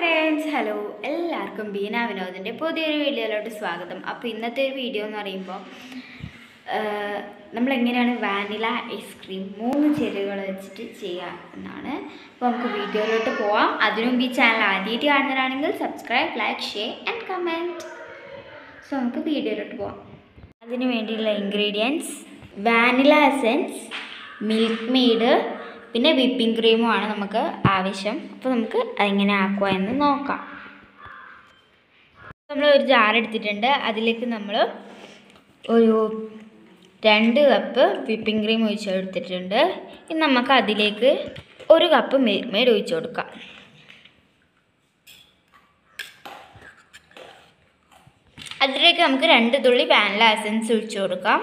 friends hello എല്ലാവർക്കും ബീന വിനോദിൻ്റെ പുതിയൊരു വീഡിയോയിലോട്ട് സ്വാഗതം അപ്പോൾ ഇന്നത്തെ ഒരു വീഡിയോ എന്ന് പറയുമ്പോൾ നമ്മളെങ്ങനെയാണ് വാനില ഐസ്ക്രീം മൂന്ന് ചേരുവകൾ വെച്ചിട്ട് ചെയ്യുക എന്നാണ് അപ്പോൾ നമുക്ക് വീഡിയോയിലോട്ട് പോവാം അതിനു മുമ്പ് ഈ ചാനൽ ആദ്യമായിട്ട് കാണുന്നവരാണെങ്കിൽ subscribe like share and comment so നമുക്ക് വീഡിയോയിലോട്ട് പോവാം അതിന് വേണ്ടിയുള്ള ingredients vanilla essence milkmaid പിന്നെ വിപ്പിംഗ് ക്രീമുമാണ് നമുക്ക് ആവശ്യം അപ്പോൾ നമുക്ക് അതെങ്ങനെ ആക്കുക എന്ന് നോക്കാം നമ്മൾ ഒരു ജാർ എടുത്തിട്ടുണ്ട് അതിലേക്ക് നമ്മൾ ഒരു രണ്ട് കപ്പ് വിപ്പിംഗ് ക്രീം ഒഴിച്ച് എടുത്തിട്ടുണ്ട് ഇനി നമുക്ക് അതിലേക്ക് ഒരു കപ്പ് മിൽക്ക് മെയ്ഡ് ഒഴിച്ച് കൊടുക്കാം അതിലേക്ക് നമുക്ക് രണ്ട് തുള്ളി വാനില എസൻസ് ഒഴിച്ച് കൊടുക്കാം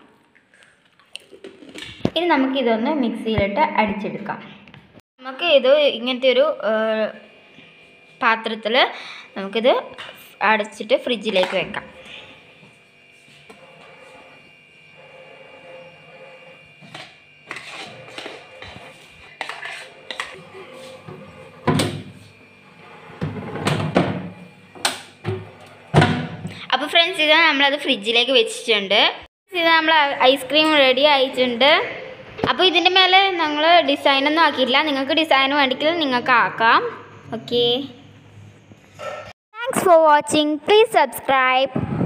ഇനി നമുക്കിതൊന്ന് മിക്സിയിലിട്ട് അടിച്ചെടുക്കാം നമുക്ക് ഇത് ഇങ്ങനത്തെ ഒരു പാത്രത്തിൽ നമുക്കിത് അടച്ചിട്ട് ഫ്രിഡ്ജിലേക്ക് വെക്കാം അപ്പോൾ ഫ്രണ്ട്സ് ഇത് നമ്മളത് ഫ്രിഡ്ജിലേക്ക് വെച്ചിട്ടുണ്ട് ഇത് നമ്മൾ ഐസ്ക്രീം റെഡി ആയിട്ടുണ്ട് അപ്പോൾ ഇതിൻ്റെ മേലെ ഞങ്ങൾ ഡിസൈനൊന്നും ആക്കിയിട്ടില്ല നിങ്ങൾക്ക് ഡിസൈൻ വേണമെങ്കിൽ നിങ്ങൾക്ക് ആക്കാം okay thanks for watching please subscribe